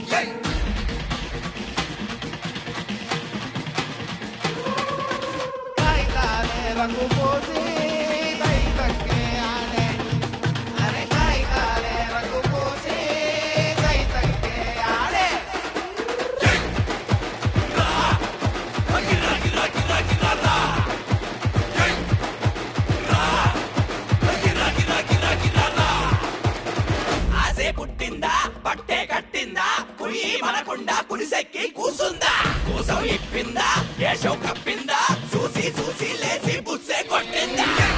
కాగితాలే రంగు పోసి తై తక్కే ఆడే అరే కాగితాలే రంగు పోసి తై తక్కే ఆడే ఆసే పుట్టిందా పట్టే కట్టిందా కుయి మనకుండా కులిసెక్కి కూసుందా కూసం ఇప్పిందా ఏషం కప్పిందా చూసి చూసి లేచి బుస్సే కొట్టిందా